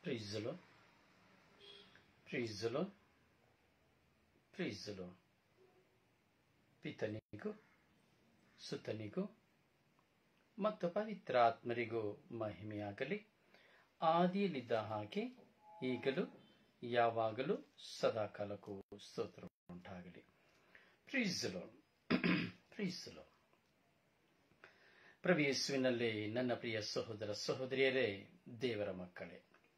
ಪ್ರೀಸಲು ಪ್ರೀಸಲು ಪ್ರೀಸಲು ಪಿತನಿಗೂ ಸುತನಿಗೂ ಮತ್ತು ಪವಿತ್ರಾತ್ಮರಿಗೂ ಮಹಿಮೆಯಾಗಲಿ ಆದಿಯಲ್ಲಿದ್ದ ಹಾಗೆ ಈಗಲೂ ಯಾವಾಗಲೂ ಸದಾಕಾಲಕ್ಕೂ ಸ್ತೋತ್ರ ಉಂಟಾಗಲಿ ಪ್ರೀಸಲು ಪ್ರೀಸಲು ಪ್ರಭು ನನ್ನ ಪ್ರಿಯ ಸಹೋದರ ಸಹೋದರಿಯರೇ ದೇವರ ಮಕ್ಕಳೇ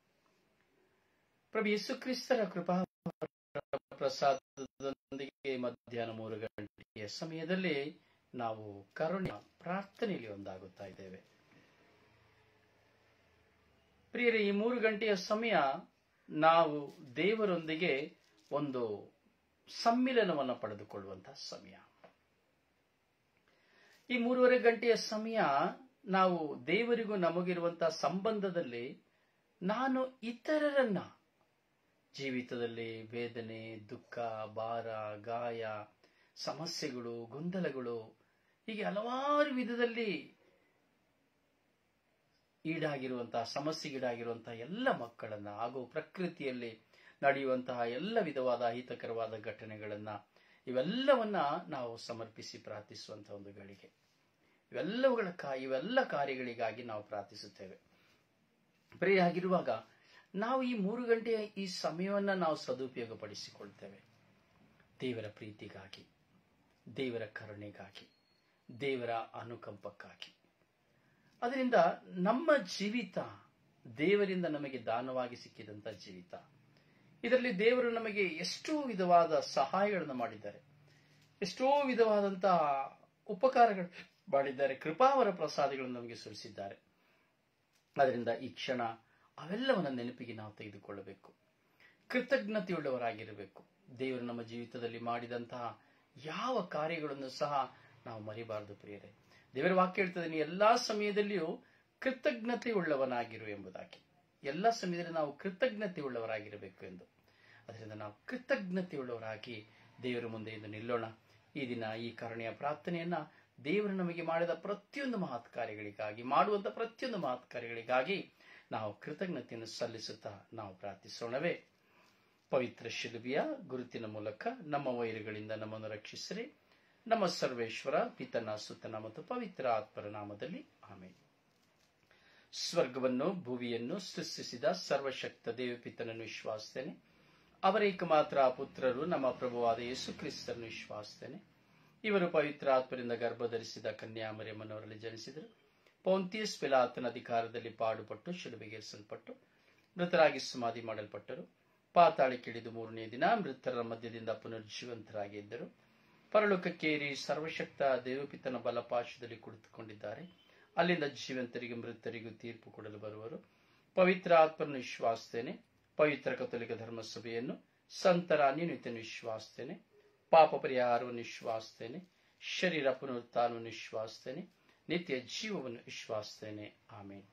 ಪ್ರಭು ಯೇಸು ಕ್ರಿಸ್ತರ ಕೃಪಾ ಪ್ರಸಾದದೊಂದಿಗೆ ಮಧ್ಯಾಹ್ನ ಮೂರು ಗಂಟೆಯ ಸಮಯದಲ್ಲಿ ನಾವು ಕರುಣೆ ಪ್ರಾರ್ಥನೆಯಲ್ಲಿ ಒಂದಾಗುತ್ತಾ ಇದ್ದೇವೆ ಪ್ರಿಯರೇ ಈ ಮೂರು ಗಂಟೆಯ ಸಮಯ ನಾವು ದೇವರೊಂದಿಗೆ ಒಂದು ಸಮ್ಮಿಲನವನ್ನು ಪಡೆದುಕೊಳ್ಳುವಂತಹ ಸಮಯ ಈ ಮೂರುವರೆ ಗಂಟೆಯ ಸಮಯ ನಾವು ದೇವರಿಗೂ ನಮಗಿರುವಂತಹ ಸಂಬಂಧದಲ್ಲಿ ನಾನು ಇತರರನ್ನ ಜೀವಿತದಲ್ಲಿ ವೇದನೆ ದುಃಖ ಭಾರ ಗಾಯ ಸಮಸ್ಯೆಗಳು ಗೊಂದಲಗಳು ಹೀಗೆ ಹಲವಾರು ವಿಧದಲ್ಲಿ ಈಡಾಗಿರುವಂತಹ ಸಮಸ್ಯೆಗೀಡಾಗಿರುವಂತಹ ಎಲ್ಲ ಮಕ್ಕಳನ್ನ ಹಾಗೂ ಪ್ರಕೃತಿಯಲ್ಲಿ ನಡೆಯುವಂತಹ ಎಲ್ಲ ವಿಧವಾದ ಅಹಿತಕರವಾದ ಘಟನೆಗಳನ್ನ ಇವೆಲ್ಲವನ್ನ ನಾವು ಸಮರ್ಪಿಸಿ ಪ್ರಾರ್ಥಿಸುವಂತಹ ಒಂದು ಗಳಿಗೆ ಇವೆಲ್ಲವುಗಳ ಇವೆಲ್ಲ ಕಾರ್ಯಗಳಿಗಾಗಿ ನಾವು ಪ್ರಾರ್ಥಿಸುತ್ತೇವೆ ಪ್ರಿಯ ಆಗಿರುವಾಗ ನಾವು ಈ ಮೂರು ಗಂಟೆಯ ಈ ಸಮಯವನ್ನ ನಾವು ಸದುಪಯೋಗಪಡಿಸಿಕೊಳ್ತೇವೆ ದೇವರ ಪ್ರೀತಿಗಾಗಿ ದೇವರ ಕರುಣೆಗಾಗಿ ದೇವರ ಅನುಕಂಪಕ್ಕಾಗಿ ಅದರಿಂದ ನಮ್ಮ ಜೀವಿತ ದೇವರಿಂದ ನಮಗೆ ದಾನವಾಗಿ ಸಿಕ್ಕಿದಂತ ಜೀವಿತ ಇದರಲ್ಲಿ ದೇವರು ನಮಗೆ ಎಷ್ಟೋ ವಿಧವಾದ ಸಹಾಯಗಳನ್ನು ಮಾಡಿದ್ದಾರೆ ಎಷ್ಟೋ ವಿಧವಾದಂತಹ ಉಪಕಾರಗಳು ಮಾಡಿದ್ದಾರೆ ಕೃಪಾವರ ಪ್ರಸಾದಗಳನ್ನು ನಮಗೆ ಸುರಿಸಿದ್ದಾರೆ ಅದರಿಂದ ಈ ಕ್ಷಣ ಅವೆಲ್ಲವನ್ನ ನೆನಪಿಗೆ ನಾವು ತೆಗೆದುಕೊಳ್ಳಬೇಕು ಕೃತಜ್ಞತೆಯುಳ್ಳವರಾಗಿರಬೇಕು ದೇವರು ನಮ್ಮ ಜೀವಿತದಲ್ಲಿ ಮಾಡಿದಂತಹ ಯಾವ ಕಾರ್ಯಗಳನ್ನು ಸಹ ನಾವು ಮರಿಬಾರದು ಪ್ರಿಯರೇ ದೇವರ ವಾಕ್ಯ ಹೇಳ್ತದೆ ನೀ ಎಲ್ಲಾ ಸಮಯದಲ್ಲಿಯೂ ಕೃತಜ್ಞತೆ ಉಳ್ಳವನಾಗಿರು ಎಂಬುದಾಗಿ ಎಲ್ಲ ಸಮಯದಲ್ಲಿ ನಾವು ಕೃತಜ್ಞತೆ ಉಳ್ಳವರಾಗಿರಬೇಕು ಎಂದು ಅದರಿಂದ ನಾವು ಕೃತಜ್ಞತೆ ಉಳ್ಳವರಾಗಿ ದೇವರ ಮುಂದೆ ಇಂದು ನಿಲ್ಲೋಣ ಈ ದಿನ ಈ ಕರುಣೆಯ ಪ್ರಾರ್ಥನೆಯನ್ನ ದೇವರು ನಮಗೆ ಮಾಡಿದ ಪ್ರತಿಯೊಂದು ಮಹತ್ ಕಾರ್ಯಗಳಿಗಾಗಿ ಮಾಡುವಂತ ಪ್ರತಿಯೊಂದು ಮಹತ್ ಕಾರ್ಯಗಳಿಗಾಗಿ ನಾವು ಕೃತಜ್ಞತೆಯನ್ನು ಸಲ್ಲಿಸುತ್ತಾ ನಾವು ಪ್ರಾರ್ಥಿಸೋಣವೇ ಪವಿತ್ರ ಶಿಲುಬಿಯ ಗುರುತಿನ ಮೂಲಕ ನಮ್ಮ ವೈರುಗಳಿಂದ ನಮ್ಮನ್ನು ರಕ್ಷಿಸಿರಿ ನಮ್ಮ ಸರ್ವೇಶ್ವರ ಪಿತನ ಸುತನ ಮತ್ತು ಪವಿತ್ರ ಆತ್ಮರ ನಾಮದಲ್ಲಿ ಆಮೇಲೆ ಸ್ವರ್ಗವನ್ನು ಭೂಮಿಯನ್ನು ಸೃಷ್ಟಿಸಿದ ಸರ್ವಶಕ್ತ ದೇವಪಿತನನ್ನು ವಿಶ್ವಾಸಿಸ್ತೇನೆ ಅವರೇಕ ಮಾತ್ರ ಪುತ್ರರು ನಮ್ಮ ಪ್ರಭುವಾದ ಯೇಸು ಕ್ರಿಸ್ತರನ್ನು ವಿಶ್ವಾಸಿಸ್ತೇನೆ ಇವರು ಪವಿತ್ರ ಆತ್ಮರಿಂದ ಗರ್ಭಧರಿಸಿದ ಕನ್ಯಾಮರಿಯಮ್ಮನವರಲ್ಲಿ ಜನಿಸಿದರು ಪೌಂತಿಯಸ್ ಪಿಲಾತನ ಅಧಿಕಾರದಲ್ಲಿ ಪಾಡುಪಟ್ಟು ಶಿಲುಬೆಗೇರಿಸಲ್ಪಟ್ಟು ಮೃತರಾಗಿ ಸಮಾಧಿ ಮಾಡಲ್ಪಟ್ಟರು ಪಾತಾಳಕ್ಕಿಳಿದು ಮೂರನೇ ದಿನ ಮೃತರ ಮಧ್ಯದಿಂದ ಪುನರ್ಜೀವಂತರಾಗಿ ಇದ್ದರು ಪರಲೋಕಕ್ಕೇರಿ ಸರ್ವಶಕ್ತ ದೇವಪಿತನ ಬಲಪಾಶದಲ್ಲಿ ಕುಳಿತುಕೊಂಡಿದ್ದಾರೆ ಅಲ್ಲಿಂದ ಜೀವಂತರಿಗೆ ಮೃತರಿಗೂ ತೀರ್ಪು ಕೊಡಲು ಬರುವರು ಪವಿತ್ರ ಆತ್ಮನ್ನು ವಿಶ್ವಾಸಿಸ್ತೇನೆ ಪವಿತ್ರ ಕಥೋಲಿಕ ಧರ್ಮಸಭೆಯನ್ನು ಸಂತರ ಅನ್ಯನಿತನ್ನು ವಿಶ್ವಾಸಿಸ್ತೇನೆ ಪಾಪ ಪರಿಹಾರವನ್ನು ವಿಶ್ವಾಸಿಸ್ತೇನೆ ಶರೀರ ಪುನರುತ್ಥಾನವನ್ನು ವಿಶ್ವಾಸಿಸ್ತೇನೆ ನಿತ್ಯ ಜೀವವನ್ನು ವಿಶ್ವಾಸಿಸ್ತೇನೆ ಆಮೇಲೆ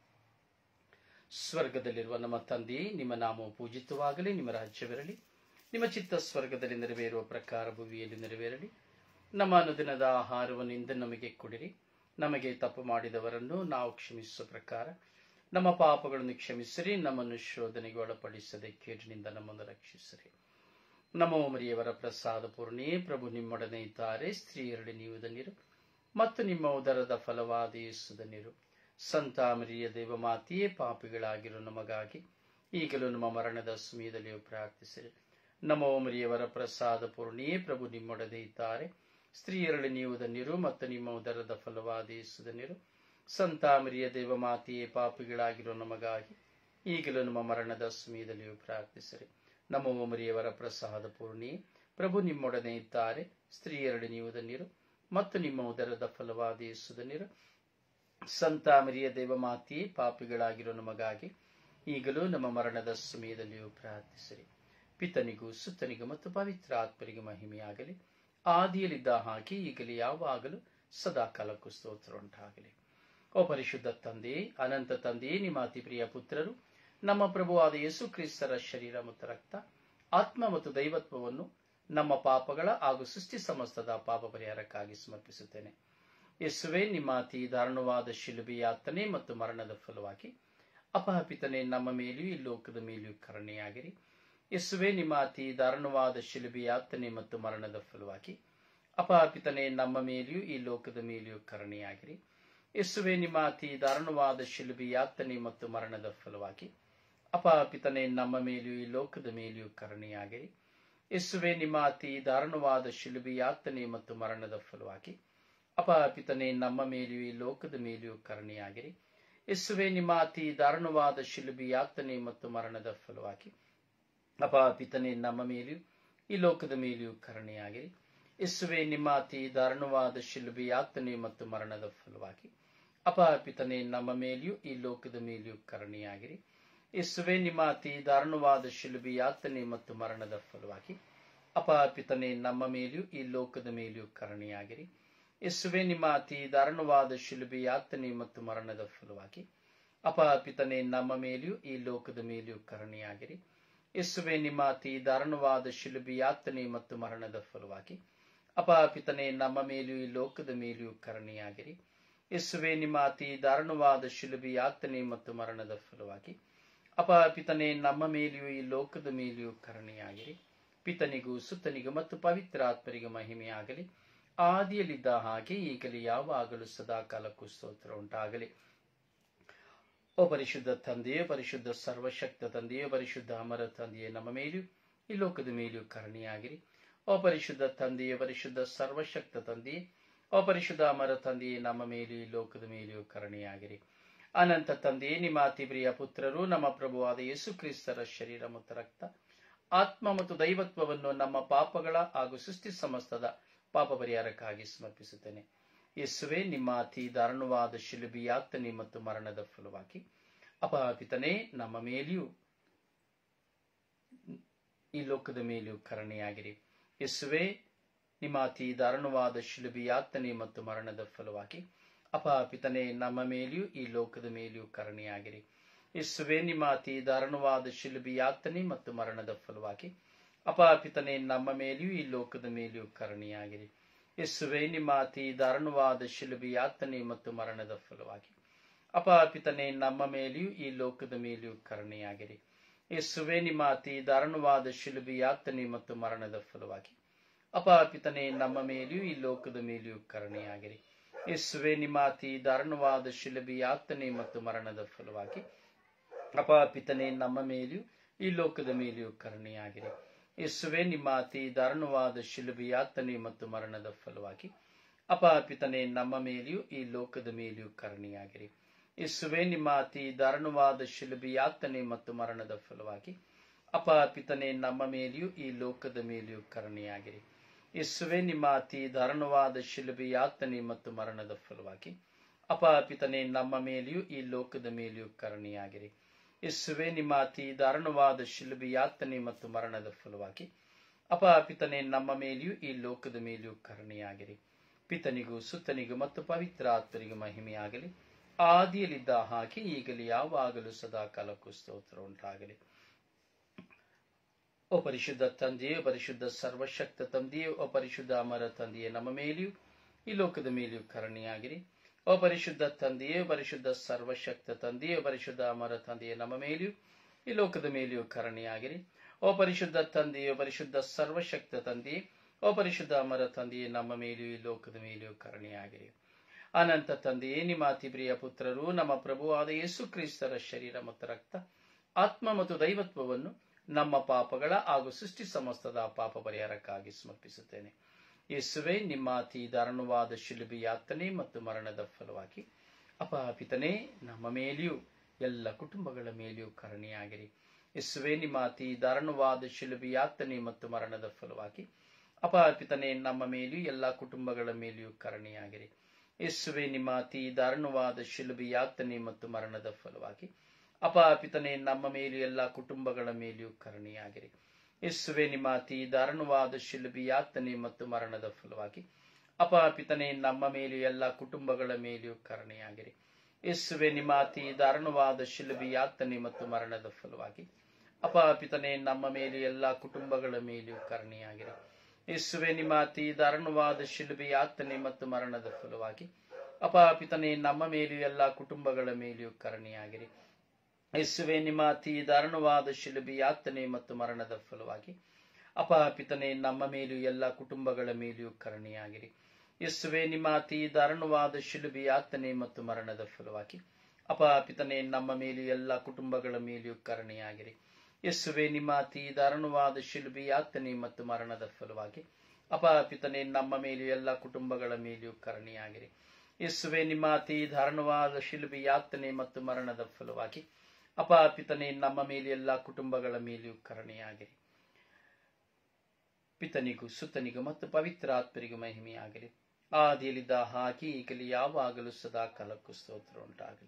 ಸ್ವರ್ಗದಲ್ಲಿರುವ ನಮ್ಮ ತಂದೆಯೇ ನಿಮ್ಮ ನಾಮವು ಪೂಜಿತವಾಗಲಿ ನಿಮ್ಮ ರಾಜ್ಯವಿರಲಿ ನಿಮ್ಮ ಚಿತ್ತ ಸ್ವರ್ಗದಲ್ಲಿ ನೆರವೇರುವ ಪ್ರಕಾರ ಭೂಮಿಯಲ್ಲಿ ನೆರವೇರಲಿ ನಮ್ಮ ಅನುದಿನದ ಆಹಾರವನ್ನು ಇಂದು ನಮಗೆ ಕೊಡಿರಿ ನಮಗೆ ತಪ್ಪು ಮಾಡಿದವರನ್ನು ನಾವು ಕ್ಷಮಿಸುವ ಪ್ರಕಾರ ನಮ್ಮ ಪಾಪಗಳನ್ನು ಕ್ಷಮಿಸಿರಿ ನಮ್ಮನ್ನು ಶೋಧನೆಗೆ ಒಳಪಡಿಸದೆ ಕೇಟಿನಿಂದ ನಮ್ಮನ್ನು ರಕ್ಷಿಸಿರಿ ನಮ್ಮ ಮರಿಯವರ ಪ್ರಸಾದ ಪೂರ್ಣಿಯೇ ಪ್ರಭು ನಿಮ್ಮೊಡನೆ ಇದ್ದಾರೆ ಸ್ತ್ರೀಯರಡಿ ನೀವು ಧನ್ಯರು ಮತ್ತು ನಿಮ್ಮ ಉದರದ ಫಲವಾದ ಯೇಸು ಧನ್ಯರು ಸಂತ ಮರಿಯ ದೇವಮಾತೆಯೇ ಪಾಪಿಗಳಾಗಿರೋ ನಮಗಾಗಿ ಈಗಲೂ ನಮ್ಮ ಮರಣದ ಸಮಯದಲ್ಲಿಯೂ ಪ್ರಾರ್ಥಿಸಿರಿ ನಮ್ಮ ಮರಿಯವರ ಪ್ರಸಾದ ಪೂರ್ಣಿಯೇ ಪ್ರಭು ನಿಮ್ಮೊಡನೆ ಇದ್ದಾರೆ ಸ್ತ್ರೀಯರಳಿ ನೀವು ಧನ್ಯರು ಮತ್ತು ನಿಮ್ಮ ಉದರದ ಫಲವಾದ ಯೇಸು ಧನ್ಯರು ಸಂತ ಮರಿಯ ದೇವಮಾತೆಯೇ ಪಾಪಿಗಳಾಗಿರೋ ನಮಗಾಗಿ ಈಗಲೂ ನಮ್ಮ ಮರಣದ ಸಮಯದಲ್ಲಿಯೂ ಪ್ರಾರ್ಥಿಸಿರಿ ನಮ್ಮ ಮರಿಯವರ ಪ್ರಸಾದ ಪೂರ್ಣಿಯೇ ಪ್ರಭು ನಿಮ್ಮೊಡನೆ ಇದ್ದಾರೆ ಸ್ತ್ರೀಯರಳಿ ನೀವು ಧನ್ಯರು ಮತ್ತು ನಿಮ್ಮ ಉದರದ ಫಲವಾದ ಯೇಸು ಧನ್ಯರು ಸಂತ ಮರಿಯ ದೇವಮಾತೆಯೇ ಪಾಪಿಗಳಾಗಿರೋ ನಮಗಾಗಿ ಈಗಲೂ ನಮ್ಮ ಮರಣದ ಸಮಯದಲ್ಲಿಯೂ ಪ್ರಾರ್ಥಿಸಿರಿ ಪಿತನಿಗೂ ಸುತ್ತನಿಗೂ ಮತ್ತು ಪವಿತ್ರ ಆತ್ಮರಿಗೂ ಮಹಿಮೆಯಾಗಲಿ ಆದಿಯಲ್ಲಿದ್ದ ಹಾಗೆ ಈಗಲೇ ಯಾವಾಗಲೂ ಸದಾ ಕಾಲಕ್ಕೂ ಸ್ತೋತ್ರ ಉಂಟಾಗಲಿ ಓ ಪರಿಶುದ್ಧ ತಂದೆಯೇ ಅನಂತ ತಂದೆಯೇ ನಿಮ್ಮ ಅತಿ ಪ್ರಿಯ ಪುತ್ರರು ನಮ್ಮ ಪ್ರಭುವಾದ ಯೇಸು ಕ್ರಿಸ್ತರ ಶರೀರ ಮತ್ತು ರಕ್ತ ಆತ್ಮ ಮತ್ತು ದೈವತ್ವವನ್ನು ನಮ್ಮ ಪಾಪಗಳ ಹಾಗೂ ಸೃಷ್ಟಿ ಸಮಸ್ತದ ಪಾಪ ಪರಿಹಾರಕ್ಕಾಗಿ ಸಮರ್ಪಿಸುತ್ತೇನೆ ಯೇಸುವೆ ನಿಮ್ಮ ಅತಿ ದಾರುಣವಾದ ಶಿಲುಬೆ ಯಾತನೆ ಮತ್ತು ಮರಣದ ಫಲವಾಗಿ ಅಪಹಪಿತನೆ ನಮ್ಮ ಮೇಲೆಯೂ ಈ ಲೋಕದ ಮೇಲೆಯೂ ಕರುಣೆಯಾಗಿರಿ ಯೇಸುವೆ ನಿಮ್ಮ ಅತಿ ದಾರುಣವಾದ ಶಿಲುಬೆ ಯಾತನೆ ಮತ್ತು ಮರಣದ ಫಲವಾಗಿ ಅಪಹಪಿತನೆ ನಮ್ಮ ಮೇಲೆಯೂ ಈ ಲೋಕದ ಮೇಲೆಯೂ ಕರುಣೆಯಾಗಿರಿ ಯೇಸುವೆ ನಿಮ್ಮ ಅತಿ ದಾರುಣವಾದ ಶಿಲುಬೆ ಯಾತನೆ ಮತ್ತು ಮರಣದ ಫಲವಾಗಿ ಅಪಹಪಿತನೆ ನಮ್ಮ ಮೇಲೆಯೂ ಈ ಲೋಕದ ಮೇಲೆಯೂ ಕರುಣೆಯಾಗಿರಿ ಯೇಸುವೆ ನಿಮ್ಮ ಅತಿ ದಾರುಣವಾದ ಶಿಲುಬೆ ಯಾತನೆ ಮತ್ತು ಮರಣದ ಫಲವಾಗಿ ಅಪಹಪಿತನೆ ನಮ್ಮ ಮೇಲೆಯೂ ಈ ಲೋಕದ ಮೇಲೆಯೂ ಕರುಣೆಯಾಗಿರಿ ಯೇಸುವೆ ನಿಮ್ಮ ಅತಿ ದಾರುಣವಾದ ಶಿಲುಬೆ ಯಾತನೆ ಮತ್ತು ಮರಣದ ಫಲವಾಗಿ ಅಪಹಪಿತನೆ ನಮ್ಮ ಮೇಲೆಯೂ ಈ ಲೋಕದ ಮೇಲೆಯೂ ಕರುಣೆಯಾಗಿರಿ ಯೇಸುವೆ ನಿಮ್ಮ ಅತಿ ದಾರುಣವಾದ ಶಿಲುಬೆ ಯಾತನೆ ಮತ್ತು ಮರಣದ ಫಲವಾಗಿ ಅಪಹಪಿತನೆ ನಮ್ಮ ಮೇಲೆಯೂ ಈ ಲೋಕದ ಮೇಲೆಯೂ ಕರುಣೆಯಾಗಿರಿ ಯೇಸುವೆ ನಿಮ್ಮ ಅತಿ ದಾರುಣವಾದ ಶಿಲುಬೆ ಯಾತನೆ ಮತ್ತು ಮರಣದ ಫಲವಾಗಿ ಅಪಹಪಿತನೆ ನಮ್ಮ ಮೇಲೆಯೂ ಈ ಲೋಕದ ಮೇಲೆಯೂ ಕರುಣೆಯಾಗಿರಿ ಯೇಸುವೆ ನಿಮ್ಮ ಅತಿ ದಾರುಣವಾದ ಶಿಲುಬೆ ಯಾತನೆ ಮತ್ತು ಮರಣದ ಫಲವಾಗಿ ಅಪಹಪಿತನೆ ನಮ್ಮ ಮೇಲೆಯೂ ಈ ಲೋಕದ ಮೇಲೆಯೂ ಕರುಣೆಯಾಗಿರಿ ಯೇಸುವೆ ನಿಮ್ಮ ಅತಿ ದಾರುಣವಾದ ಶಿಲುಬೆ ಯಾತನೆ ಮತ್ತು ಮರಣದ ಫಲವಾಗಿ ಅಪಹಪಿತನೆ ನಮ್ಮ ಮೇಲೆಯೂ ಈ ಲೋಕದ ಮೇಲೆಯೂ ಕರುಣೆಯಾಗಿರಿ ಯೇಸುವೆ ನಿಮ್ಮ ಅತಿ ದಾರುಣವಾದ ಶಿಲುಬೆ ಯಾತನೆ ಮತ್ತು ಮರಣದ ಫಲವಾಗಿ ಅಪಹಪಿತನೆ ನಮ್ಮ ಮೇಲೆಯೂ ಈ ಲೋಕದ ಮೇಲೆಯೂ ಕರುಣೆಯಾಗಿರಿ ಪಿತನಿಗೂ ಸುತ್ತನಿಗೂ ಮತ್ತು ಪವಿತ್ರ ಆತ್ಮರಿಗೂ ಮಹಿಮೆಯಾಗಲಿ ಆದಿಯಲ್ಲಿದ್ದ ಹಾಗೆ ಈಗಲೇ ಯಾವಾಗಲೂ ಸದಾ ಕಾಲಕ್ಕೂ ಸ್ತೋತ್ರ ಉಂಟಾಗಲಿ ಓ ಪರಿಶುದ್ಧ ತಂದೆಯೇ ಪರಿಶುದ್ಧ ಸರ್ವಶಕ್ತ ತಂದೆಯೇ ಪರಿಶುದ್ಧ ಅಮರ ತಂದೆಯೇ ನಮ್ಮ ಮೇಲೆಯೂ ಈ ಲೋಕದ ಮೇಲೆಯೂ ಕರುಣೆಯಾಗಿರಿ ಓ ಪರಿಶುದ್ಧ ತಂದೆಯೇ ಪರಿಶುದ್ಧ ಸರ್ವಶಕ್ತ ತಂದೆಯೇ ಓ ಪರಿಶುದ್ಧ ಅಮರ ತಂದೆಯೇ ನಮ್ಮ ಮೇಲೆಯೂ ಈ ಲೋಕದ ಮೇಲೆಯೂ ಕರುಣೆಯಾಗಿರಿ ಅನಂತ ತಂದೆಯೇ ನಿಮ್ಮ ಅತಿ ಪ್ರಿಯ ಪುತ್ರರು ನಮ್ಮ ಪ್ರಭುವಾದ ಯೇಸು ಕ್ರಿಸ್ತರ ಶರೀರ ಮತ್ತು ರಕ್ತ ಆತ್ಮ ಮತ್ತು ದೈವತ್ವವನ್ನು ನಮ್ಮ ಪಾಪಗಳ ಹಾಗೂ ಸೃಷ್ಟಿ ಸಮಸ್ತದ ಪಾಪ ಪರಿಹಾರಕ್ಕಾಗಿ ಸಮರ್ಪಿಸುತ್ತೇನೆ ಯೇಸುವೆ ನಿಮ್ಮ ಅತಿ ದಾರುಣವಾದ ಶಿಲುಬಿ ಯಾತನೆ ಮತ್ತು ಮರಣದ ಫಲವಾಗಿ ಅಪಹಾಪಿತನೇ ನಮ್ಮ ಮೇಲೆಯೂ ಈ ಲೋಕದ ಮೇಲೆಯೂ ಕರುಣೆಯಾಗಿರಿ ಯೇಸುವೆ ನಿಮ್ಮ ಅತಿ ದಾರುಣವಾದ ಶಿಲುಬಿ ಯಾತನೆ ಮತ್ತು ಮರಣದ ಫಲವಾಗಿ ಅಪಹಾಪಿತನೇ ನಮ್ಮ ಮೇಲೆಯೂ ಈ ಲೋಕದ ಮೇಲೆಯೂ ಕರುಣೆಯಾಗಿರಿ ಯೇಸುವೆ ನಿಮ್ಮ ಅತಿ ದಾರುಣವಾದ ಶಿಲುಬಿ ಯಾತನೆ ಮತ್ತು ಮರಣದ ಫಲವಾಗಿ ಅಪಹಾಪಿತನೇ ನಮ್ಮ ಮೇಲೆಯೂ ಈ ಲೋಕದ ಮೇಲೆಯೂ ಕರುಣೆಯಾಗಿರಿ ಯೇಸುವೆ ನಿಮ್ಮ ಅತಿ ದಾರುಣವಾದ ಶಿಲುಬಿ ಯಾತನೆ ಮತ್ತು ಮರಣದ ಫಲವಾಗಿ ಅಪಹಾಪಿತನೇ ನಮ್ಮ ಮೇಲೆಯೂ ಈ ಲೋಕದ ಮೇಲೆಯೂ ಕರುಣೆಯಾಗಿರಿ ಯೇಸುವೆ ನಿಮ್ಮ ಅತಿ ದಾರುಣವಾದ ಶಿಲುಬಿ ಯಾತನೆ ಮತ್ತು ಮರಣದ ಫಲವಾಗಿ ಅಪಹಾಪಿತನೇ ನಮ್ಮ ಮೇಲೆಯೂ ಈ ಲೋಕದ ಮೇಲೆಯೂ ಕರುಣೆಯಾಗಿರಿ ಯೇಸುವೆ ನಿಮ್ಮ ಅತಿ ದಾರುಣವಾದ ಶಿಲುಬಿ ಯಾತನೆ ಮತ್ತು ಮರಣದ ಫಲವಾಗಿ ಅಪಹಾಪಿತನೇ ನಮ್ಮ ಮೇಲೆಯೂ ಈ ಲೋಕದ ಮೇಲೆಯೂ ಕರುಣೆಯಾಗಿರಿ ಯೇಸುವೆ ನಿಮ್ಮ ಅತಿ ದಾರುಣವಾದ ಶಿಲುಬಿ ಯಾತನೆ ಮತ್ತು ಮರಣದ ಫಲವಾಗಿ ಅಪಹಾಪಿತನೇ ನಮ್ಮ ಮೇಲೆಯೂ ಈ ಲೋಕದ ಮೇಲೆಯೂ ಕರುಣೆಯಾಗಿರಿ ಯೇಸುವೆ ನಿಮ್ಮ ಅತಿ ದಾರುಣವಾದ ಶಿಲುಬಿ ಯಾತನೆ ಮತ್ತು ಮರಣದ ಫಲವಾಗಿ ಅಪಹಾಪಿತನೇ ನಮ್ಮ ಮೇಲೆಯೂ ಈ ಲೋಕದ ಮೇಲೆಯೂ ಕರುಣೆಯಾಗಿರಿ ಯೇಸುವೆ ನಿಮ್ಮ ಅತಿ ದಾರುಣವಾದ ಶಿಲುಬಿ ಯಾತನೆ ಮತ್ತು ಮರಣದ ಫಲವಾಗಿ ಅಪಹಾಪಿತನೇ ನಮ್ಮ ಮೇಲೆಯೂ ಈ ಲೋಕದ ಮೇಲೆಯೂ ಕರುಣೆಯಾಗಿರಿ ಯೇಸುವೆ ನಿಮ್ಮ ಅತಿ ದಾರುಣವಾದ ಶಿಲುಬಿ ಯಾತನೆ ಮತ್ತು ಮರಣದ ಫಲವಾಗಿ ಅಪಹಾಪಿತನೇ ನಮ್ಮ ಮೇಲೆಯೂ ಈ ಲೋಕದ ಮೇಲೆಯೂ ಕರುಣೆಯಾಗಿರಿ ಪಿತನಿಗೂ ಸುತ್ತನಿಗೂ ಮತ್ತು ಪವಿತ್ರ ಆತ್ಮರಿಗೂ ಮಹಿಮೆಯಾಗಲಿ ಆದಿಯಲ್ಲಿದ್ದ ಹಾಗೆ ಈಗಲೇ ಯಾವಾಗಲೂ ಸದಾ ಕಾಲಕ್ಕೂ ಸ್ತೋತ್ರ ಉಂಟಾಗಲಿ ಓ ಪರಿಶುದ್ಧ ತಂದೆಯೇ ಪರಿಶುದ್ಧ ಸರ್ವಶಕ್ತ ತಂದೆಯೇ ಓ ಪರಿಶುದ್ಧ ಅಮರ ತಂದೆಯೇ ನಮ್ಮ ಮೇಲೆಯೂ ಈ ಲೋಕದ ಮೇಲೆಯೂ ಕರುಣೆಯಾಗಿರಿ ಓ ಪರಿಶುದ್ಧ ತಂದೆಯೇ ಪರಿಶುದ್ಧ ಸರ್ವಶಕ್ತ ತಂದೆಯೇ ಪರಿಶುದ್ಧ ಅಮರ ತಂದೆಯೇ ನಮ್ಮ ಮೇಲೆಯೂ ಈ ಲೋಕದ ಮೇಲೆಯೂ ಕರುಣೆಯಾಗಿರಿ ಓ ಪರಿಶುದ್ಧ ತಂದೆಯೇ ಪರಿಶುದ್ಧ ಸರ್ವಶಕ್ತ ತಂದೆಯೇ ಓ ಪರಿಶುದ್ಧ ಅಮರ ತಂದೆಯೇ ನಮ್ಮ ಮೇಲೆಯೂ ಈ ಲೋಕದ ಮೇಲೆಯೂ ಕರುಣೆಯಾಗಿರಿ ಅನಂತ ತಂದೆಯೇ ನಿಮ್ಮ ಅತಿ ಪ್ರಿಯ ಪುತ್ರರು ನಮ್ಮ ಪ್ರಭುವಾದ ಯೇಸು ಕ್ರಿಸ್ತರ ಶರೀರ ಮತ್ತು ರಕ್ತ ಆತ್ಮ ಮತ್ತು ದೈವತ್ವವನ್ನು ನಮ್ಮ ಪಾಪಗಳ ಹಾಗೂ ಸೃಷ್ಟಿ ಸಮಸ್ತದ ಪಾಪ ಪರಿಹಾರಕ್ಕಾಗಿ ಸಮರ್ಪಿಸುತ್ತೇನೆ ಯೇಸುವೆ ನಿಮ್ಮ ಅತಿ ದಾರುಣವಾದ ಶಿಲುಬಿ ಯಾತನೆ ಮತ್ತು ಮರಣದ ಫಲವಾಗಿ ಅಪಹಾಪಿತನೇ ನಮ್ಮ ಮೇಲೆಯೂ ಎಲ್ಲ ಕುಟುಂಬಗಳ ಮೇಲೆಯೂ ಕರುಣೆಯಾಗಿರಿ ಯೇಸುವೆ ನಿಮ್ಮ ಅತಿ ದಾರುಣವಾದ ಶಿಲುಬಿ ಯಾತನೆ ಮತ್ತು ಮರಣದ ಫಲವಾಗಿ ಅಪಹಾಪಿತನೇ ನಮ್ಮ ಮೇಲೆಯೂ ಎಲ್ಲ ಕುಟುಂಬಗಳ ಮೇಲೆಯೂ ಕರುಣೆಯಾಗಿರಿ ಯೇಸುವೆ ನಿಮ್ಮ ಅತಿ ದಾರುಣವಾದ ಶಿಲುಬಿ ಯಾತನೆ ಮತ್ತು ಮರಣದ ಫಲವಾಗಿ ಅಪಹಾಪಿತನೇ ನಮ್ಮ ಮೇಲೂ ಎಲ್ಲ ಕುಟುಂಬಗಳ ಮೇಲೆಯೂ ಕರುಣೆಯಾಗಿರಿ ಯೇಸುವೆ ನಿಮ್ಮ ಅತಿ ದಾರುಣವಾದ ಶಿಲುಬಿ ಯಾತನೆ ಮತ್ತು ಮರಣದ ಫಲವಾಗಿ ಅಪಹಾಪಿತನೇ ನಮ್ಮ ಮೇಲೂ ಎಲ್ಲ ಕುಟುಂಬಗಳ ಮೇಲೆಯೂ ಕರುಣೆಯಾಗಿರಿ ಯೇಸುವೆ ನಿಮ್ಮ ಅತಿ ದಾರುಣವಾದ ಶಿಲುಬಿ ಯಾತನೆ ಮತ್ತು ಮರಣದ ಫಲವಾಗಿ ಅಪಹಾಪಿತನೇ ನಮ್ಮ ಮೇಲೂ ಎಲ್ಲ ಕುಟುಂಬಗಳ ಮೇಲೆಯೂ ಕರುಣೆಯಾಗಿರಿ ಯೇಸುವೆ ನಿಮ್ಮ ಅತಿ ದಾರುಣವಾದ ಶಿಲುಬಿ ಯಾತನೆ ಮತ್ತು ಮರಣದ ಫಲವಾಗಿ ಅಪಹಾಪಿತನೇ ನಮ್ಮ ಮೇಲೆಯೂ ಎಲ್ಲ ಕುಟುಂಬಗಳ ಮೇಲೆಯೂ ಕರುಣೆಯಾಗಿರಿ ಯೇಸುವೆ ನಿಮ್ಮ ಅತಿ ದಾರುಣವಾದ ಶಿಲುಬಿ ಯಾತನೆ ಮತ್ತು ಮರಣದ ಫಲವಾಗಿ ಅಪಪಿತನೆ ನಮ್ಮ ಮೇಲೂ ಎಲ್ಲ ಕುಟುಂಬಗಳ ಮೇಲೆಯೂ ಕರುಣೆಯಾಗಿರಿ ಯೇಸುವೆ ನಿಮ್ಮ ಅತಿ ದಾರುಣವಾದ ಶಿಲುಬಿ ಯಾತನೆ ಮತ್ತು ಮರಣದ ಫಲವಾಗಿ ಅಪಪಿತನೆ ನಮ್ಮ ಮೇಲೂ ಎಲ್ಲ ಕುಟುಂಬಗಳ ಮೇಲೆಯೂ ಕರುಣೆಯಾಗಿರಿ ಯೇಸುವೆ ನಿಮ್ಮ ಅತಿ ದಾರುಣವಾದ ಶಿಲುಬಿ ಯಾತನೆ ಮತ್ತು ಮರಣದ ಫಲವಾಗಿ ಅಪಪಿತನೆ ನಮ್ಮ ಮೇಲೆಯೂ ಎಲ್ಲ ಕುಟುಂಬಗಳ ಮೇಲೆಯೂ ಕರುಣೆಯಾಗಿರಿ ಯೇಸುವೆ ನಿಮ್ಮ ಅತಿ ದಾರುಣವಾದ ಶಿಲುಬಿ ಯಾತನೆ ಮತ್ತು ಮರಣದ ಫಲವಾಗಿ ಅಪಪಿತನೆ ನಮ್ಮ ಮೇಲೆ ಎಲ್ಲ ಕುಟುಂಬಗಳ ಮೇಲೆಯೂ ಕರುಣೆಯಾಗಿರಿ ಪಿತನಿಗೂ ಸುತ್ತನಿಗೂ ಮತ್ತು ಪವಿತ್ರ ಆತ್ಮರಿಗೂ ಮಹಿಮೆಯಾಗಲಿ ಆದಿಯಲ್ಲಿದ್ದ ಹಾಗೆ ಈಗಲಿ ಯಾವಾಗಲೂ ಸದಾ ಕಾಲಕ್ಕೂ ಸ್ತೋತ್ರ ಉಂಟಾಗಲಿ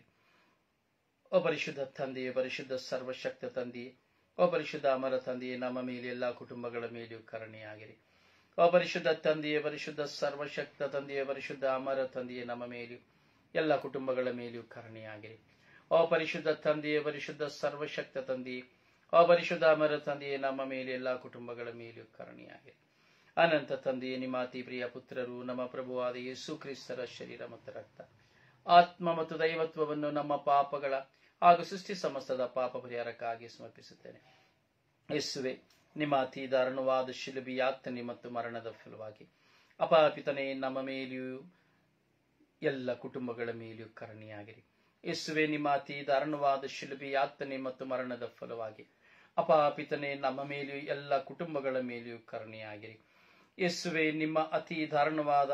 ಓ ಪರಿಶುದ್ಧ ತಂದೆಯೇ ಪರಿಶುದ್ಧ ಸರ್ವಶಕ್ತ ತಂದೆಯೇ ಓ ಪರಿಶುದ್ಧ ಅಮರ ತಂದೆಯೇ ನಮ್ಮ ಮೇಲೆ ಎಲ್ಲ ಕುಟುಂಬಗಳ ಮೇಲೆಯೂ ಕರುಣೆಯಾಗಿರಿ ಓ ಪರಿಶುದ್ಧ ತಂದೆಯೇ ಪರಿಶುದ್ಧ ಸರ್ವಶಕ್ತ ತಂದೆಯೇ ಪರಿಶುದ್ಧ ಅಮರ ತಂದೆಯೇ ನಮ್ಮ ಮೇಲೆಯೂ ಎಲ್ಲ ಕುಟುಂಬಗಳ ಮೇಲೆಯೂ ಕರುಣೆಯಾಗಿರಿ ಓ ಪರಿಶುದ್ಧ ತಂದೆಯೇ ಪರಿಶುದ್ಧ ಸರ್ವಶಕ್ತ ತಂದೆಯೇ ಓ ಪರಿಶುದ್ಧ ಅಮರ ತಂದೆಯೇ ನಮ್ಮ ಮೇಲೆ ಎಲ್ಲ ಕುಟುಂಬಗಳ ಮೇಲೆಯೂ ಕರುಣೆಯಾಗಿರಿ ಅನಂತ ತಂದೆಯೇ ನಿಮ್ಮ ಅತಿ ಪ್ರಿಯ ಪುತ್ರರು ನಮ್ಮ ಪ್ರಭುವಾದ ಯೇಸು ಕ್ರಿಸ್ತರ ಶರೀರ ಮತ್ತು ರಕ್ತ ಆತ್ಮ ಮತ್ತು ದೈವತ್ವವನ್ನು ನಮ್ಮ ಪಾಪಗಳ ಹಾಗೂ ಸೃಷ್ಟಿ ಸಮಸ್ತದ ಪಾಪ ಪರಿಹಾರಕ್ಕಾಗಿ ಸಮರ್ಪಿಸುತ್ತೇನೆ ಯೇಸುವೆ ನಿಮ್ಮ ಅತಿ ದಾರುಣವಾದ ಶಿಲುಬಿ ಯಾತನೆ ಮತ್ತು ಮರಣದ ಫಲವಾಗಿ ಅಪಾಪಿತನೆ ನಮ್ಮ ಮೇಲೆಯೂ ಎಲ್ಲ ಕುಟುಂಬಗಳ ಮೇಲೆಯೂ ಕರುಣೆಯಾಗಿರಿ ಯೇಸುವೆ ನಿಮ್ಮ ಅತಿ ದಾರುಣವಾದ ಶಿಲುಬಿ ಯಾತನೆ ಮತ್ತು ಮರಣದ ಫಲವಾಗಿ ಅಪಾಪಿತನೆ ನಮ್ಮ ಮೇಲೆಯೂ ಎಲ್ಲ ಕುಟುಂಬಗಳ ಮೇಲೆಯೂ ಕರುಣೆಯಾಗಿರಿ ಯೇಸುವೆ ನಿಮ್ಮ ಅತಿ ದಾರುಣವಾದ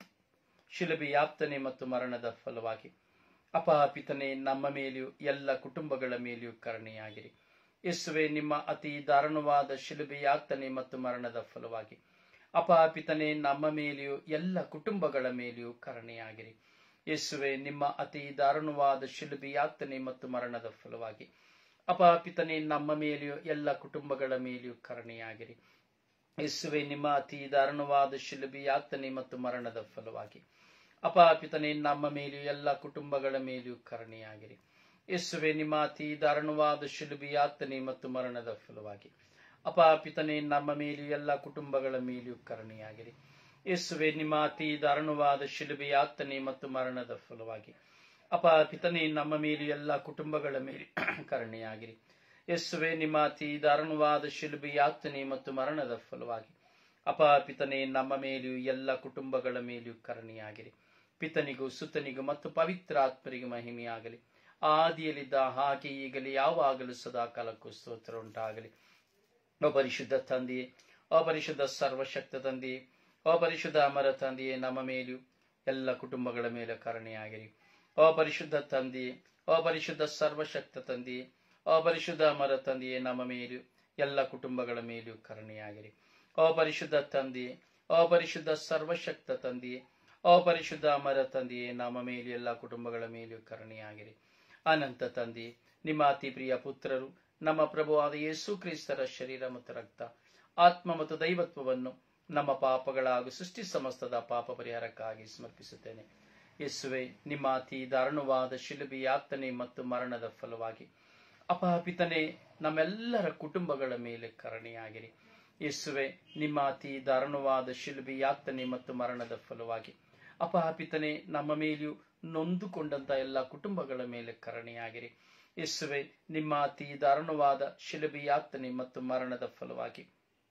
ಶಿಲುಬಿ ಯಾಪ್ತನೆ ಮತ್ತು ಮರಣದ ಫಲವಾಗಿ ಅಪಾಪಿತನೆ ನಮ್ಮ ಮೇಲೆಯೂ ಎಲ್ಲ ಕುಟುಂಬಗಳ ಮೇಲೆಯೂ ಕರುಣೆಯಾಗಿರಿ ಯೇಸುವೆ ನಿಮ್ಮ ಅತಿ ದಾರುಣವಾದ ಶಿಲುಬಿ ಯಾತನೆ ಮತ್ತು ಮರಣದ ಫಲವಾಗಿ ಅಪಾಪಿತನೆ ನಮ್ಮ ಮೇಲೆಯೂ ಎಲ್ಲ ಕುಟುಂಬಗಳ ಮೇಲೆಯೂ ಕರುಣೆಯಾಗಿರಿ ಯೇಸುವೆ ನಿಮ್ಮ ಅತಿ ದಾರುಣವಾದ ಶಿಲುಬಿ ಯಾತನೆ ಮತ್ತು ಮರಣದ ಫಲವಾಗಿ ಅಪಾಪಿತನೆ ನಮ್ಮ ಮೇಲೆಯೂ ಎಲ್ಲ ಕುಟುಂಬಗಳ ಮೇಲೆಯೂ ಕರುಣೆಯಾಗಿರಿ ಯೇಸುವೆ ನಿಮ್ಮ ಅತಿ ದಾರುಣವಾದ ಶಿಲುಬಿ ಯಾತನೆ ಮತ್ತು ಮರಣದ ಫಲವಾಗಿ ಅಪಾಪಿತನೆ ನಮ್ಮ ಮೇಲೆಯೂ ಎಲ್ಲ ಕುಟುಂಬಗಳ ಮೇಲೆಯೂ ಕರುಣೆಯಾಗಿರಿ ಯೇಸುವೆ ನಿಮ್ಮ ಅತಿ ದಾರುಣವಾದ ಶಿಲುಬಿ ಯಾತನೆ ಮತ್ತು ಮರಣದ ಫಲವಾಗಿ ಅಪಾಪಿತನೆ ನಮ್ಮ ಮೇಲೆಯೂ ಎಲ್ಲ ಕುಟುಂಬಗಳ ಮೇಲೆಯೂ ಕರುಣೆಯಾಗಿರಿ ಯೇಸುವೆ ನಿಮ್ಮ ಅತಿ ದಾರುಣವಾದ ಶಿಲುಬಿ ಯಾತನೆ ಮತ್ತು ಮರಣದ ಫಲವಾಗಿ ಅಪಾಪಿತನೆ ನಮ್ಮ ಮೇಲೆಯೂ ಎಲ್ಲ ಕುಟುಂಬಗಳ ಮೇಲೆ ಕರುಣೆಯಾಗಿರಿ ಯೇಸುವೆ ನಿಮ್ಮ ಅತಿ ದಾರುಣವಾದ ಶಿಲುಬಿ ಯಾತನೆ ಮತ್ತು ಮರಣದ ಫಲವಾಗಿ ಅಪಾಪಿತನೆ ನಮ್ಮ ಮೇಲೆಯೂ ಎಲ್ಲ ಕುಟುಂಬಗಳ ಮೇಲೆಯೂ ಕರುಣೆಯಾಗಿರಿ ಪಿತನಿಗೂ ಸುತನಿಗೂ ಮತ್ತು ಪವಿತ್ರ ಆತ್ಮರಿಗೂ ಮಹಿಮೆಯಾಗಲಿ ಆದಿಯಲ್ಲಿದ್ದ ಹಾಗೆ ಈಗಲೇ ಯಾವಾಗಲೂ ಸದಾ ಕಾಲಕ್ಕೂ ಸ್ತೋತ್ರ ಉಂಟಾಗಲಿ ಅಪರಿಶುದ್ಧ ತಂದೆಯೇ ಅಪರಿಶುದ್ಧ ಸರ್ವಶಕ್ತ ತಂದೆಯೇ ಅಪರಿಶುದ್ಧ ಅಮರ ತಂದೆಯೇ ನಮ್ಮ ಮೇಲೆಯೂ ಎಲ್ಲ ಕುಟುಂಬಗಳ ಮೇಲೆ ಕರುಣೆಯಾಗಿರಿ ಅಪರಿಶುದ್ಧ ತಂದೆಯೇ ಅಪರಿಶುದ್ಧ ಸರ್ವಶಕ್ತ ತಂದೆಯೇ ಅಪರಿಶುದ್ಧ ಅಮರ ತಂದೆಯೇ ನಮ್ಮ ಮೇಲೆಯೂ ಎಲ್ಲ ಕುಟುಂಬಗಳ ಮೇಲೆಯೂ ಕರುಣೆಯಾಗಿರಿ ಅಪರಿಶುದ್ಧ ತಂದೆಯೇ ಅಪರಿಶುದ್ಧ ಸರ್ವಶಕ್ತ ತಂದೆಯೇ ಅಪರಿಶುದ್ಧ ಅಮರ ತಂದೆಯೇ ನಮ್ಮ ಮೇಲೂ ಎಲ್ಲ ಕುಟುಂಬಗಳ ಮೇಲೆಯೂ ಕರುಣೆಯಾಗಿರಿ ಅನಂತ ತಂದೆಯೇ ನಿಮ್ಮ ಅತಿ ಪ್ರಿಯ ಪುತ್ರರು ನಮ್ಮ ಪ್ರಭುವಾದ ಯೇಸು ಕ್ರಿಸ್ತರ ಶರೀರ ಮತ್ತು ರಕ್ತ ಆತ್ಮ ಮತ್ತು ದೈವತ್ವವನ್ನು ನಮ್ಮ ಪಾಪಗಳ ಹಾಗೂ ಸೃಷ್ಟಿ ಸಮಸ್ತದ ಪಾಪ ಪರಿಹಾರಕ್ಕಾಗಿ ಸಮರ್ಪಿಸುತ್ತೇನೆ ಯೇಸುವೆ ನಿಮ್ಮ ಅತಿ ದಾರುಣವಾದ ಶಿಲುಬಿ ಯಾತನೆ ಮತ್ತು ಮರಣದ ಫಲವಾಗಿ ಅಪಹಪಿತನೆ ನಮ್ಮೆಲ್ಲರ ಕುಟುಂಬಗಳ ಮೇಲೆ ಕರುಣೆಯಾಗಿರಿ ಯೇಸುವೆ ನಿಮ್ಮ ಅತಿ ದಾರುಣವಾದ ಶಿಲುಬಿ ಯಾತನೆ ಮತ್ತು ಮರಣದ ಫಲವಾಗಿ ಅಪಹಪಿತನೆ ನಮ್ಮ ಮೇಲೆಯೂ ನೊಂದುಕೊಂಡಂತ ಎಲ್ಲ ಕುಟುಂಬಗಳ ಮೇಲೆ ಕರುಣೆಯಾಗಿರಿ ಯೇಸುವೆ ನಿಮ್ಮ ಅತಿ ದಾರುಣವಾದ ಶಿಲುಬಿ ಯಾತನೆ ಮತ್ತು ಮರಣದ ಫಲವಾಗಿ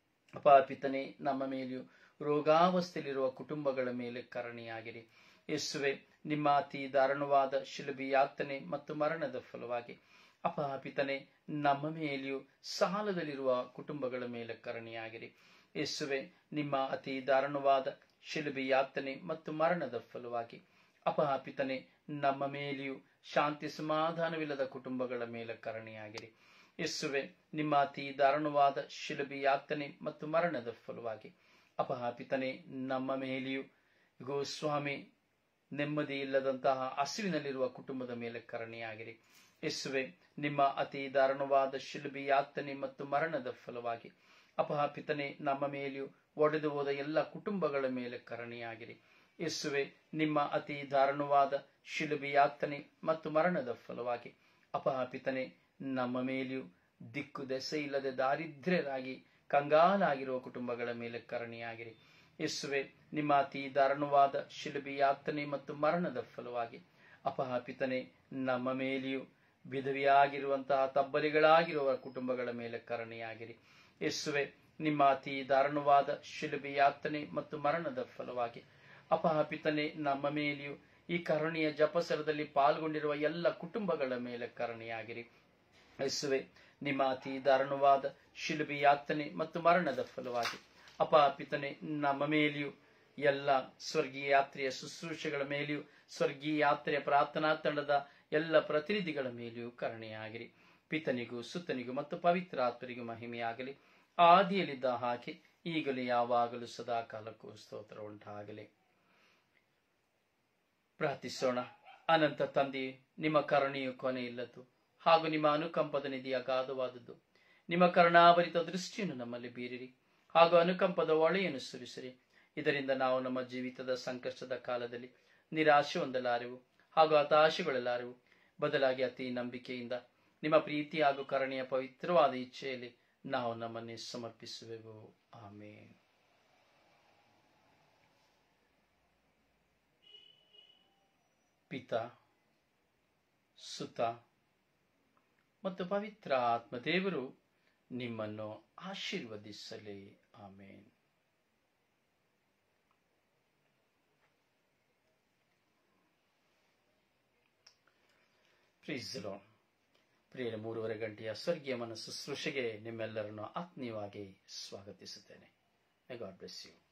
ಅಪಾಪಿತನೆ ನಮ್ಮ ಮೇಲೆಯೂ ರೋಗಾವಸ್ಥೆಯಲ್ಲಿರುವ ಕುಟುಂಬಗಳ ಮೇಲೆ ಕರುಣೆಯಾಗಿರಿ ಯೇಸುವೆ ನಿಮ್ಮ ಅತಿ ದಾರುಣವಾದ ಶಿಲುಬಿ ಯಾತನೆ ಮತ್ತು ಮರಣದ ಫಲವಾಗಿ ಅಪಹಾಪಿತನೆ ನಮ್ಮ ಮೇಲೆಯೂ ಸಾಲದಲ್ಲಿರುವ ಕುಟುಂಬಗಳ ಮೇಲೆ ಕರುಣೆಯಾಗಿರಿ ಯೇಸುವೆ ನಿಮ್ಮ ಅತಿ ದಾರುಣವಾದ ಶಿಲುಬಿ ಯಾತನೆ ಮತ್ತು ಮರಣದ ಫಲವಾಗಿ ಅಪಹಾಪಿತನೆ ನಮ್ಮ ಮೇಲೆಯೂ ಶಾಂತಿ ಸಮಾಧಾನವಿಲ್ಲದ ಕುಟುಂಬಗಳ ಮೇಲೆ ಕರುಣೆಯಾಗಿರಿ ಯೇಸುವೆ ನಿಮ್ಮ ಅತಿ ದಾರುಣವಾದ ಶಿಲುಬಿ ಯಾತನೆ ಮತ್ತು ಮರಣದ ಫಲವಾಗಿ ಅಪಹಾಪಿತನೆ ನಮ್ಮ ಮೇಲೆಯೂ ಗೋ ಸ್ವಾಮಿ ನೆಮ್ಮದಿ ಇಲ್ಲದಂತಹ ಹಸಿವಿನಲ್ಲಿರುವ ಕುಟುಂಬದ ಮೇಲೆ ಕರುಣೆಯಾಗಿರಿ ಯೇಸುವೆ ನಿಮ್ಮ ಅತಿ ದಾರುಣವಾದ ಶಿಲುಬಿ ಯಾತನೆ ಮತ್ತು ಮರಣದ ಫಲವಾಗಿ ಅಪಹಾಪಿತನೆ ನಮ್ಮ ಮೇಲೆಯೂ ಒಡೆದು ಹೋದ ಎಲ್ಲ ಕುಟುಂಬಗಳ ಮೇಲೆ ಕರುಣೆಯಾಗಿರಿ ಯೇಸುವೆ ನಿಮ್ಮ ಅತಿ ದಾರುಣವಾದ ಶಿಲುಬಿ ಯಾತನೆ ಮತ್ತು ಮರಣದ ಫಲವಾಗಿ ಅಪಹಾಪಿತನೆ ನಮ್ಮ ಮೇಲೆಯೂ ದಿಕ್ಕು ದೆಸೆ ಇಲ್ಲದೆ ದಾರಿದ್ರ್ಯರಾಗಿ ಕಂಗಾಲಾಗಿರುವ ಕುಟುಂಬಗಳ ಮೇಲೆ ಕರುಣೆಯಾಗಿರಿ ಯೇಸುವೆ ನಿಮ್ಮ ಅತಿ ದಾರುಣವಾದ ಶಿಲುಬಿ ಯಾತನೆ ಮತ್ತು ಮರಣದ ಫಲವಾಗಿ ಅಪಹಾಪಿತನೆ ನಮ್ಮ ಮೇಲೆಯೂ ವಿಧವಿಯಾಗಿರುವಂತಹ ತಬ್ಬಲಿಗಳಾಗಿರುವ ಕುಟುಂಬಗಳ ಮೇಲೆ ಕರುಣೆಯಾಗಿರಿ ಯೇಸುವೆ ನಿಮ್ಮ ಅತಿ ದಾರುಣವಾದ ಶಿಲುಬೆ ಯಾತನೆ ಮತ್ತು ಮರಣದ ಫಲವಾಗಿ ಅಪಹಪಿತನೆ ನಮ್ಮ ಮೇಲೆಯೂ ಈ ಕರುಣೆಯ ಜಪಸರದಲ್ಲಿ ಪಾಲ್ಗೊಂಡಿರುವ ಎಲ್ಲ ಕುಟುಂಬಗಳ ಮೇಲೆ ಕರುಣೆಯಾಗಿರಿ ಯೇಸುವೆ ನಿಮ್ಮ ಅತಿ ದಾರುಣವಾದ ಶಿಲುಬೆ ಯಾತನೆ ಮತ್ತು ಮರಣದ ಫಲವಾಗಿ ಅಪಪಿತನೆ ನಮ್ಮ ಮೇಲೆಯೂ ಎಲ್ಲ ಸ್ವರ್ಗೀಯ ಯಾತ್ರೆಯ ಶುಶ್ರೂಷೆಗಳ ಮೇಲೆಯೂ ಸ್ವರ್ಗೀಯ ಯಾತ್ರೆಯ ಪ್ರಾರ್ಥನಾ ತಂಡದ ಎಲ್ಲ ಪ್ರತಿನಿಧಿಗಳ ಮೇಲೆಯೂ ಕರುಣೆಯಾಗಿರಿ ಪಿತನಿಗೂ ಸುತ್ತನಿಗೂ ಮತ್ತು ಪವಿತ್ರ ಆತ್ಮರಿಗೂ ಮಹಿಮೆಯಾಗಲಿ ಆದಿಯಲ್ಲಿದ್ದ ಹಾಗೆ ಈಗಲೂ ಯಾವಾಗಲೂ ಸದಾ ಕಾಲಕ್ಕೂ ಸ್ತೋತ್ರ ಉಂಟಾಗಲಿ ಪ್ರಾರ್ಥಿಸೋಣ ಅನಂತ ತಂದೆ ನಿಮ್ಮ ಕರುಣೆಯು ಕೊನೆ ಇಲ್ಲದ್ದು ಹಾಗೂ ನಿಮ್ಮ ಅನುಕಂಪದ ನಿಧಿ ಅಗಾಧವಾದದ್ದು ನಿಮ್ಮ ಕರುಣಾಭರಿತ ದೃಷ್ಟಿಯನ್ನು ನಮ್ಮಲ್ಲಿ ಬೀರಿರಿ ಹಾಗೂ ಅನುಕಂಪದ ಒಳೆಯನ್ನು ಸುರಿಸಿರಿ ಇದರಿಂದ ನಾವು ನಮ್ಮ ಜೀವಿತದ ಸಂಕಷ್ಟದ ಕಾಲದಲ್ಲಿ ನಿರಾಶೆ ಹೊಂದಲಾರೆವು ಹಾಗೂ ಹತಾಶೆಗೊಳ್ಳಲಾರೆವು ಬದಲಾಗಿ ಅತಿ ನಂಬಿಕೆಯಿಂದ ನಿಮ್ಮ ಪ್ರೀತಿ ಹಾಗೂ ಕರುಣೆಯ ಪವಿತ್ರವಾದ ಇಚ್ಛೆಯಲ್ಲಿ ನಾವು ನಮ್ಮನ್ನೇ ಸಮರ್ಪಿಸುವೆವು ಆಮೇನ್ ಪಿತ ಸುತ ಮತ್ತು ಪವಿತ್ರ ಆತ್ಮದೇವರು ನಿಮ್ಮನ್ನು ಆಶೀರ್ವದಿಸಲಿ ಆಮೇನ್ ಪ್ರೀಸ್ ಪ್ರಿಯರ ಮೂರುವರೆ ಗಂಟೆಯ ಸ್ವರ್ಗೀಯ ಮನಸ್ಸು ಸೃಷ್ಟಿಗೆ ನಿಮ್ಮೆಲ್ಲರನ್ನು ಆತ್ಮೀಯವಾಗಿ ಸ್ವಾಗತಿಸುತ್ತೇನೆ ಗಾಡ್ ಬ್ಲೆಸ್ ಯು